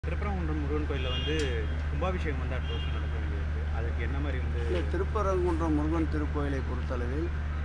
திருப்பரங்குன்றம் முருகன் கோயிலில் வந்து கும்பாபிஷேகம் வந்து அடுத்த வருஷம் நடக்க வேண்டியிருக்கு அதுக்கு என்ன மாதிரி வந்து இல்லை திருப்பரங்குன்றம் முருகன் திருக்கோயிலை பொறுத்தளவில்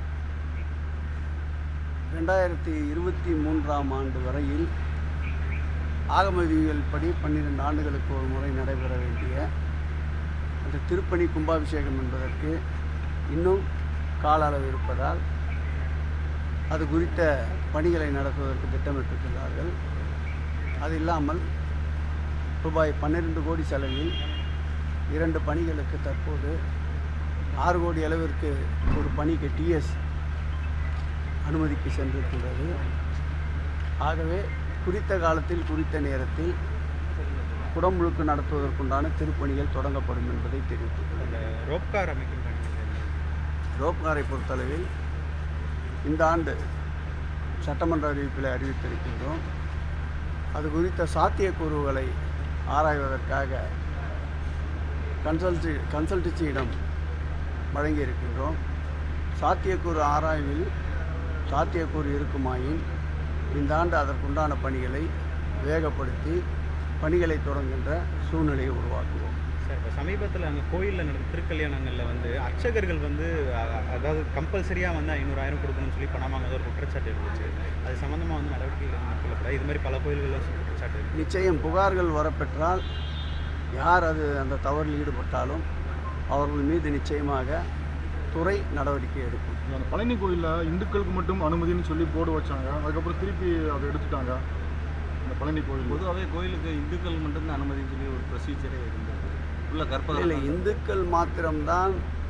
ரெண்டாயிரத்தி இருபத்தி மூன்றாம் ஆண்டு வரையில் ஆகம விதிகள் படி பன்னிரெண்டு ஆண்டுகளுக்கு ஒரு முறை நடைபெற வேண்டிய அந்த திருப்பணி கும்பாபிஷேகம் என்பதற்கு இன்னும் கால அளவு இருப்பதால் அது குறித்த பணிகளை நடத்துவதற்கு திட்டமிட்டிருக்கிறார்கள் அது இல்லாமல் ரூபாய் பன்னிரெண்டு கோடி செலவில் இரண்டு பணிகளுக்கு தற்போது ஆறு கோடி அளவிற்கு ஒரு பணிக்கு டிஎஸ் அனுமதிக்கு சென்றிருக்கின்றது ஆகவே குறித்த காலத்தில் குறித்த நேரத்தில் குடமுழுக்கு நடத்துவதற்குண்டான திருப்பணிகள் தொடங்கப்படும் என்பதை தெரிவித்துள்ளது அந்த ரோப்கார் அமைக்கும் பணி வந்து என்ன? ரோப்காரை பொறுத்தளவில் இந்த ஆண்டு சட்டமன்ற அறிவிப்பில் அறிவித்திருக்கின்றோம் அது குறித்த சாத்தியக்கூறுகளை ஆராய்வதற்காக கன்சல்டி கன்சல்டன்சியிடம் வழங்கியிருக்கின்றோம் சாத்தியக்கூறு ஆராய்வில் சாத்தியக்கூறு இருக்குமாயின் இந்த ஆண்டு அதற்குண்டான பணிகளை வேகப்படுத்தி பணிகளை தொடங்குகின்ற சூழ்நிலையை உருவாக்குவோம் சார் இப்போ சமீபத்தில் அங்கே கோயிலில் நடந்த திருக்கல்யாணங்களில் வந்து அர்ச்சகர்கள் வந்து அ- அதாவது கம்பல்சரியாக வந்து ஐநூறாயிரம் கொடுக்கணும்னு சொல்லி பணம் வாங்குறது ஒரு குற்றச்சாட்டு இருந்துச்சு அது சம்மந்தமாக வந்து நடவடிக்கைகள் மேற்கொள்ளப்பட இது மாதிரி பல கோயில்களில் குற்றச்சாட்டு இருக்கு நிச்சயம் புகார்கள் வரப்பெற்றால் யார் அது அந்த தவறில் ஈடுபட்டாலும் அவர்கள் மீது நிச்சயமாக துறை நடவடிக்கை எடுக்கும் அந்த பழனி கோயிலில் இந்துக்களுக்கு மட்டும் அனுமதின்னு சொல்லி போர்டு வச்சாங்க அதுக்கப்புறம் திருப்பி அதை எடுத்துட்டாங்க இந்த பழனி கோயில் பொதுவாகவே கோயிலுக்கு இந்துக்கள் மட்டும்தான் அனுமதின்னு சொல்லி ஒரு ப்ரொசீஜரே இருந்தது உள்ள இல்லை கற்பகம் இந்துக்கள் மாத்திரம்தான்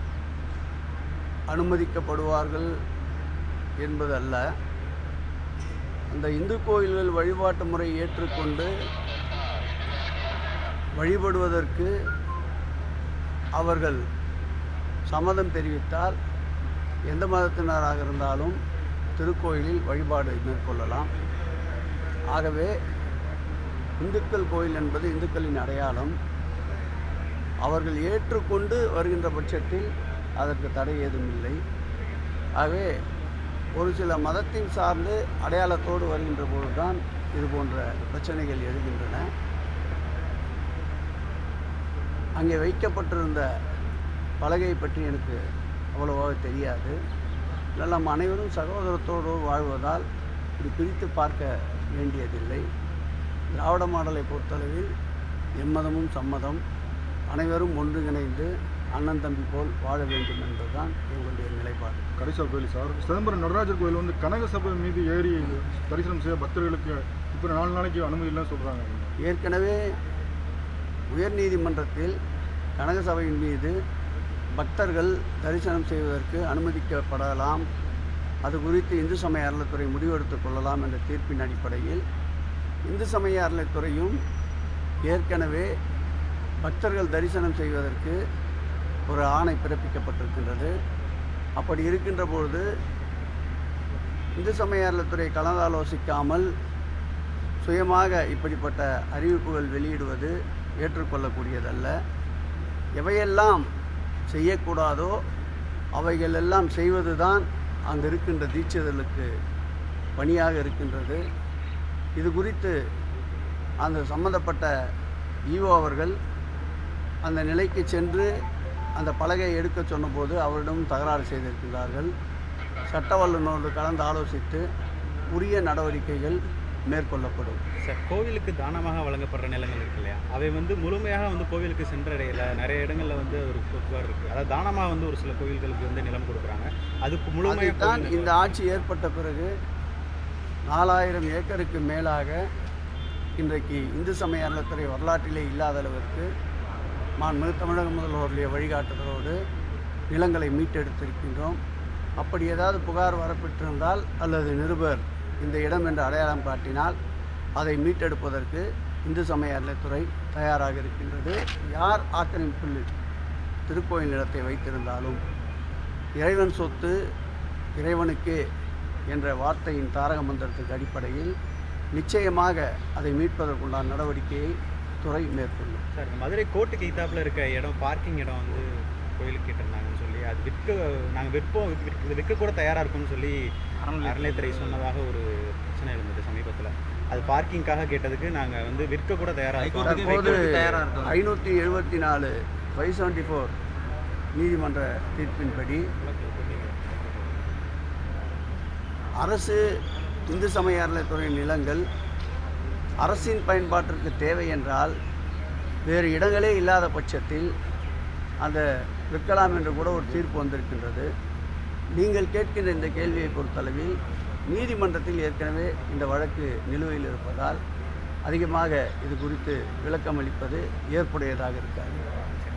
அனுமதிக்கப்படுவார்கள் என்பதல்ல அந்த இந்து கோயில்கள் வழிபாட்டு முறை ஏற்றுக்கொண்டு வழிபடுவதற்கு அவர்கள் சம்மதம் தெரிவித்தால் எந்த மதத்தினராக இருந்தாலும் திருக்கோயிலில் வழிபாடு மேற்கொள்ளலாம் ஆகவே இந்துக்கள் கோயில் என்பது இந்துக்களின் அடையாளம் அவர்கள் ஏற்றுக்கொண்டு வருகின்ற பட்சத்தில் அதற்கு தடை ஏதும் இல்லை ஆகவே ஒரு சில மதத்தின் சார்ந்து அடையாளத்தோடு வருகின்ற பொழுதுதான் இது போன்ற பிரச்சனைகள் எழுகின்றன அங்கே வைக்கப்பட்டிருந்த பலகையை பற்றி எனக்கு அவ்வளவாக தெரியாது இதனால் நம்ம அனைவரும் சகோதரத்தோடு வாழ்வதால் இப்படி பிரித்து பார்க்க வேண்டியதில்லை திராவிட மாடலை பொறுத்தளவில் எம்மதமும் சம்மதம் அனைவரும் ஒன்றிணைந்து அண்ணன் தம்பி போல் வாழ வேண்டும் என்பதுதான் எங்களுடைய நிலைப்பாடு கடைசா கோயில் சார் சிதம்பரம் நடராஜர் கோயில் வந்து கனக சபை மீது ஏறி தரிசனம் செய்ய பக்தர்களுக்கு இப்போ நாலு நாளைக்கு அனுமதி இல்லைன்னு சொல்கிறாங்க ஏற்கனவே உயர்நீதிமன்றத்தில் கனக சபையின் மீது பக்தர்கள் தரிசனம் செய்வதற்கு அனுமதிக்கப்படலாம் அது குறித்து இந்து சமய அறநிலைத்துறை முடிவெடுத்துக் கொள்ளலாம் என்ற தீர்ப்பின் அடிப்படையில் இந்து சமய அறநிலைத்துறையும் ஏற்கனவே பக்தர்கள் தரிசனம் செய்வதற்கு ஒரு ஆணை பிறப்பிக்கப்பட்டிருக்கின்றது அப்படி இருக்கின்ற பொழுது இந்து சமய அறநிலைத்துறை கலந்தாலோசிக்காமல் சுயமாக இப்படிப்பட்ட அறிவிப்புகள் வெளியிடுவது ஏற்றுக்கொள்ளக்கூடியதல்ல எவையெல்லாம் செய்யக்கூடாதோ அவைகள் எல்லாம் செய்வதுதான் அங்கு இருக்கின்ற தீட்சிதர்களுக்கு பணியாக இருக்கின்றது இது குறித்து அந்த சம்பந்தப்பட்ட ஈவோ அவர்கள் அந்த நிலைக்கு சென்று அந்த பலகையை எடுக்க சொன்னபோது அவரிடம் தகராறு செய்திருக்கிறார்கள் சட்ட வல்லுநரோடு கலந்து ஆலோசித்து உரிய நடவடிக்கைகள் மேற்கொள்ளப்படும் சார் கோவிலுக்கு தானமாக வழங்கப்படுற நிலங்கள் இருக்கு இல்லையா அவை வந்து முழுமையாக வந்து கோவிலுக்கு சென்றடையல நிறைய இடங்களில் வந்து ஒரு புகார் இருக்குது அதாவது தானமாக வந்து ஒரு சில கோவில்களுக்கு வந்து நிலம் கொடுக்குறாங்க அதுக்கு முழுமையாக அதைத்தான் இந்த ஆட்சி ஏற்பட்ட பிறகு நாலாயிரம் ஏக்கருக்கு மேலாக இன்றைக்கு இந்து சமய அறநிலைத்துறை வரலாற்றிலே இல்லாத அளவிற்கு மாண்புமிகு தமிழக முதல்வருடைய வழிகாட்டுதலோடு நிலங்களை மீட்டெடுத்திருக்கின்றோம் அப்படி ஏதாவது புகார் வரப்பெற்றிருந்தால் அல்லது நிருபர் இந்த இடம் என்று அடையாளம் காட்டினால் அதை மீட்டெடுப்பதற்கு இந்து சமய அறநிலைத்துறை தயாராக இருக்கின்றது யார் ஆக்கிரமிப்பில் திருக்கோயில் நிலத்தை வைத்திருந்தாலும் இறைவன் சொத்து இறைவனுக்கே என்ற வார்த்தையின் தாரக மந்திரத்துக்கு அடிப்படையில் நிச்சயமாக அதை மீட்பதற்குண்டான நடவடிக்கையை துறை மேற்கொள்ளும் சார் இந்த மதுரை கோர்ட்டுக்கு எய்த்தாப்புல இருக்க இடம் பார்க்கிங் இடம் வந்து கோயிலுக்கு கேட்டிருந்தாங்கன்னு சொல்லி அது விற்க நாங்கள் விற்போம் விற்க விற்க கூட தயாராக இருக்கும்னு சொல்லி அறநிலையத்துறை சொன்னதாக ஒரு பிரச்சனை இருந்தது சமீபத்தில் அது பார்க்கிங்காக கேட்டதுக்கு நாங்கள் வந்து விற்க கூட தயாராக இருக்கோம் ஹைகோர்ட்டுக்கு தற்போது வைக்கிறதுக்கு தயாரா இருக்கோம். ஐநூற்றி எழுபத்தி நாலு ஃபைவ் செவன்ட்டி ஃபோர் நீதிமன்ற தீர்ப்பின்படி அரசு இந்து சமய அறநிலைத்துறை நிலங்கள் அரசின் பயன்பாட்டிற்கு தேவை என்றால் வேறு இடங்களே இல்லாத பட்சத்தில் அந்த விற்கலாம் என்று கூட ஒரு தீர்ப்பு வந்திருக்கின்றது நீங்கள் கேட்கின்ற இந்த கேள்வியை பொறுத்தளவில் நீதிமன்றத்தில் ஏற்கனவே இந்த வழக்கு நிலுவையில் இருப்பதால் அதிகமாக இது குறித்து விளக்கம் அளிப்பது ஏற்புடையதாக இருக்காது